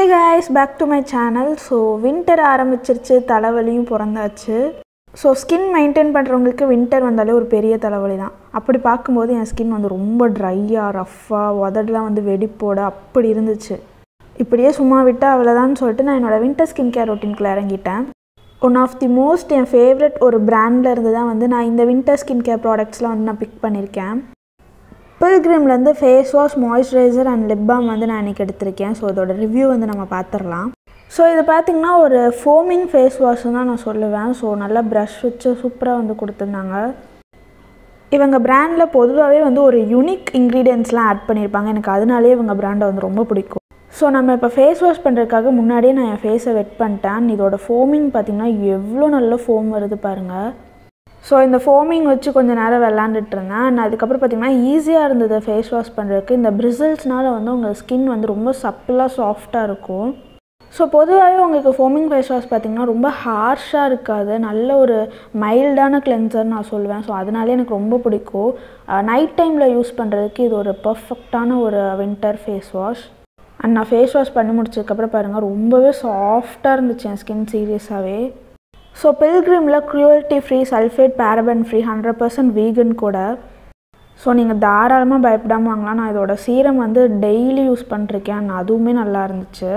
hi guys back to my channel so winter ஆரம்பிச்சிருச்சு தலைவலியும் பிறந்தாச்சு ஸோ ஸ்கின் மெயின்டைன் பண்ணுறவங்களுக்கு வின்டர் வந்தாலே ஒரு பெரிய தலைவலி தான் அப்படி பார்க்கும்போது என் ஸ்கின் வந்து ரொம்ப ட்ரையாக ரஃப்பாக உதடெலாம் வந்து வெடிப்போட அப்படி இருந்துச்சு இப்படியே சும்மா விட்டால் அவ்வளோதான்னு சொல்லிட்டு நான் என்னோடய வின்டர் ஸ்கின் கேர் ரொட்டீனுக்குள்ள இறங்கிட்டேன் ஒன் ஆஃப் தி மோஸ்ட் என் ஃபேவரட் ஒரு பிராண்டில் இருந்து தான் வந்து நான் இந்த வின்டர் ஸ்கின் கேர் ப்ராடக்ட்ஸ்லாம் வந்து நான் பிக் பண்ணியிருக்கேன் பில்கிரிம்லேருந்து face wash moisturiser and lip balm வந்து நான் இன்றைக்கி எடுத்திருக்கேன் ஸோ இதோட ரிவ்யூ வந்து நம்ம பார்த்துடலாம் ஸோ இது பார்த்திங்கன்னா ஒரு ஃபோமிங் ஃபேஸ் வாஷ் தான் நான் சொல்லுவேன் ஸோ நல்லா ப்ரஷ் வச்சு சூப்பராக வந்து கொடுத்துருந்தாங்க இவங்க பிராண்டில் பொதுவாகவே வந்து ஒரு யூனிக் இன்க்ரீடியன்ஸ்லாம் ஆட் பண்ணியிருப்பாங்க எனக்கு அதனாலே இவங்க பிராண்டை வந்து ரொம்ப பிடிக்கும் ஸோ நம்ம இப்போ ஃபேஸ் வாஷ் பண்ணுறதுக்காக முன்னாடியே நான் என் ஃபேஸை வெட் பண்ணிட்டேன் இதோட ஃபோமிங் பார்த்திங்கன்னா எவ்வளோ நல்ல ஃபோம் வருது பாருங்கள் ஸோ இந்த ஃபோமிங் வச்சு கொஞ்சம் நேரம் விளாண்டுட்டு இருந்தேன் அண்ட் அதுக்கப்புறம் பார்த்திங்கன்னா ஈஸியாக இருந்தது ஃபேஸ் வாஷ் பண்ணுறதுக்கு இந்த பிரிசல்ஸ்னால வந்து உங்கள் ஸ்கின் வந்து ரொம்ப சப்பிளாக சாஃப்டாக இருக்கும் ஸோ பொதுவாகவே உங்களுக்கு ஃபோமிங் ஃபேஸ் வாஷ் பார்த்திங்கன்னா ரொம்ப ஹார்ஷாக இருக்காது நல்ல ஒரு மைல்டான கிளென்சர் நான் சொல்லுவேன் ஸோ அதனாலே எனக்கு ரொம்ப பிடிக்கும் நைட் டைமில் யூஸ் பண்ணுறதுக்கு இது ஒரு பர்ஃபெக்டான ஒரு வின்டர் ஃபேஸ் வாஷ் அண்ட் நான் ஃபேஸ் வாஷ் பண்ணி முடிச்சதுக்கப்புறம் பாருங்கள் ரொம்பவே சாஃப்டாக இருந்துச்சு என் ஸ்கின் சீரியஸாகவே ஸோ பில்கிரிமில் cruelty free sulphate paraben free hundred percent vegan கூட ஸோ நீங்கள் தாராளமாக பயப்படாமல் வாங்கலாம் நான் இதோட சீரம் வந்து டெய்லி யூஸ் பண்ணிருக்கேன் அதுவுமே நல்லா இருந்துச்சு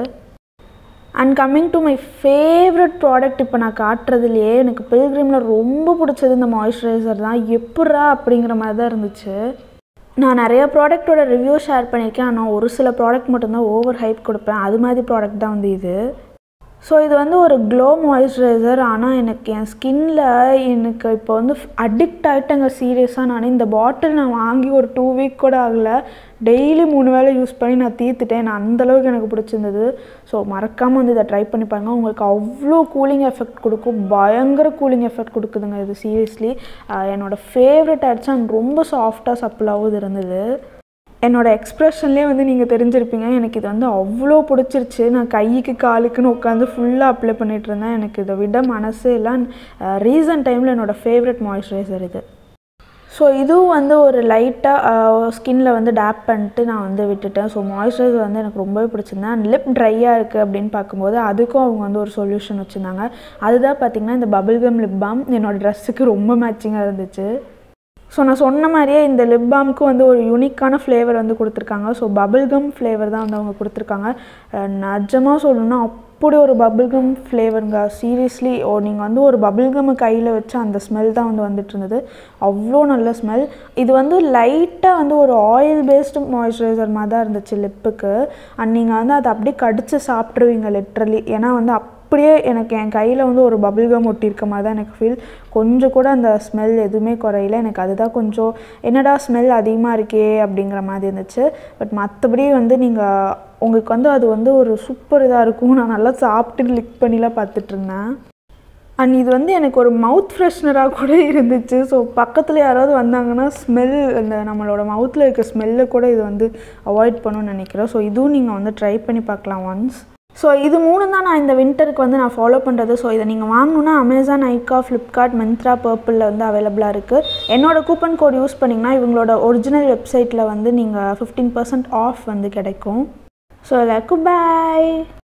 and coming to my favourite product இப்போ நான் காட்டுறதுலையே எனக்கு பில்கிரிமில் ரொம்ப பிடிச்சது இந்த மாய்ஸ்சரைசர் தான் எப்பட்றா அப்படிங்கிற மாதிரி தான் இருந்துச்சு நான் நிறைய ப்ராடக்ட்டோட ரிவ்யூ ஷேர் பண்ணியிருக்கேன் ஆனால் ஒரு சில ப்ராடக்ட் மட்டும்தான் ஓவர் ஹைப் கொடுப்பேன் அது மாதிரி ப்ராடக்ட் தான் வந்து இது ஸோ இது வந்து ஒரு க்ளோ மாய்ஸ்சரைசர் ஆனால் எனக்கு என் ஸ்கின்னில் எனக்கு இப்போ வந்து அடிக்ட் ஆகிட்டேங்க சீரியஸாக நான் இந்த பாட்டில் நான் வாங்கி ஒரு டூ வீக் கூட ஆகலை டெய்லி மூணு வேளை யூஸ் பண்ணி நான் தீர்த்துட்டேன் நான் அந்தளவுக்கு எனக்கு பிடிச்சிருந்தது ஸோ மறக்காமல் வந்து இதை ட்ரை பண்ணி பாருங்கள் உங்களுக்கு அவ்வளோ கூலிங் எஃபெக்ட் கொடுக்கும் பயங்கர கூலிங் எஃபெக்ட் கொடுக்குதுங்க இது சீரியஸ்லி என்னோடய ஃபேவரட் ஆயிடுச்சு அண்ட் ரொம்ப சாஃப்டாக சப்பிளாகவும் இது இருந்தது என்னோடய எக்ஸ்ப்ரெஷன்லேயே வந்து நீங்கள் தெரிஞ்சிருப்பீங்க எனக்கு இது வந்து அவ்வளோ பிடிச்சிருச்சு நான் கைக்கு காலுக்குன்னு உட்காந்து ஃபுல்லாக அப்ளை பண்ணிகிட்டு இருந்தேன் எனக்கு இதை விட மனசே இல்லை ரீசன்ட் டைமில் என்னோடய ஃபேவரட் மாய்ஸ்சரைசர் இது ஸோ இதுவும் வந்து ஒரு லைட்டாக ஸ்கின்னில் வந்து டேப் பண்ணிட்டு நான் வந்து விட்டுட்டேன் ஸோ மாய்ஸ்சரைசர் வந்து எனக்கு ரொம்பவே பிடிச்சிருந்தேன் அண்ட் லிப் ட்ரையாக இருக்குது அப்படின்னு பார்க்கும்போது அதுக்கும் அவங்க வந்து ஒரு சொல்யூஷன் வச்சுருந்தாங்க அதுதான் பார்த்திங்கன்னா இந்த பபிள்கம் லிப் பாம் என்னோடய ட்ரெஸ்ஸுக்கு ரொம்ப மேட்சிங்காக இருந்துச்சு ஸோ நான் சொன்ன மாதிரியே இந்த லிப் பாம்க்கு வந்து ஒரு யூனிக்கான ஃப்ளேவர் வந்து கொடுத்துருக்காங்க ஸோ பபிள்கம் ஃப்ளேவர் தான் வந்து அவங்க கொடுத்துருக்காங்க நிஜமாக சொல்லணும்னா அப்படி ஒரு பபிள்கம் ஃப்ளேவருங்க சீரியஸ்லி ஓ நீங்கள் வந்து ஒரு பபிள்கம் கையில் வச்சு அந்த ஸ்மெல் தான் வந்து வந்துட்டு இருந்தது அவ்வளோ நல்ல ஸ்மெல் இது வந்து லைட்டாக வந்து ஒரு ஆயில் பேஸ்டு மாய்ஸ்சரைசர் மாதிரி தான் இருந்துச்சு லிப்புக்கு அண்ட் நீங்கள் வந்து அதை அப்படியே கடித்து சாப்பிட்ருவீங்க லிட்ரலி ஏன்னா வந்து அப்படியே எனக்கு என் கையில் வந்து ஒரு பபிள் கம் ஒட்டியிருக்க மாதிரி தான் எனக்கு ஃபீல் கொஞ்சம் கூட அந்த ஸ்மெல் எதுவுமே குறையில எனக்கு அதுதான் கொஞ்சம் என்னடா ஸ்மெல் அதிகமாக இருக்கே அப்படிங்கிற மாதிரி இருந்துச்சு பட் மற்றபடி வந்து நீங்கள் உங்களுக்கு வந்து அது வந்து ஒரு சூப்பர் இதாக இருக்கும் நான் நல்லா சாப்பிட்டு லிக் பண்ணிலாம் பார்த்துட்ருந்தேன் அண்ட் இது வந்து எனக்கு ஒரு மவுத் ஃப்ரெஷ்னராக கூட இருந்துச்சு ஸோ பக்கத்தில் யாராவது வந்தாங்கன்னா ஸ்மெல் இந்த நம்மளோட மவுத்தில் இருக்க ஸ்மெல்லை கூட இது வந்து அவாய்ட் பண்ணணும்னு நினைக்கிறேன் ஸோ இதுவும் நீங்கள் வந்து ட்ரை பண்ணி பார்க்கலாம் ஒன்ஸ் ஸோ இது மூணு தான் நான் இந்த வின்டருக்கு வந்து நான் ஃபாலோ பண்ணுறது ஸோ இதை நீங்கள் வாங்கணுன்னா அமேசான் ஐக்கா ஃப்ளிப்கார்ட் மிந்த்ரா பர்பிளில் வந்து அவைலபிளாக இருக்குது என்னோடய கூப்பன் கோட் யூஸ் பண்ணிங்கன்னா இவங்களோட ஒரிஜினல் வெப்சைட்டில் வந்து நீங்கள் ஃபிஃப்டீன் பர்சன்ட் ஆஃப் வந்து கிடைக்கும் ஸோ லக்கு பாய்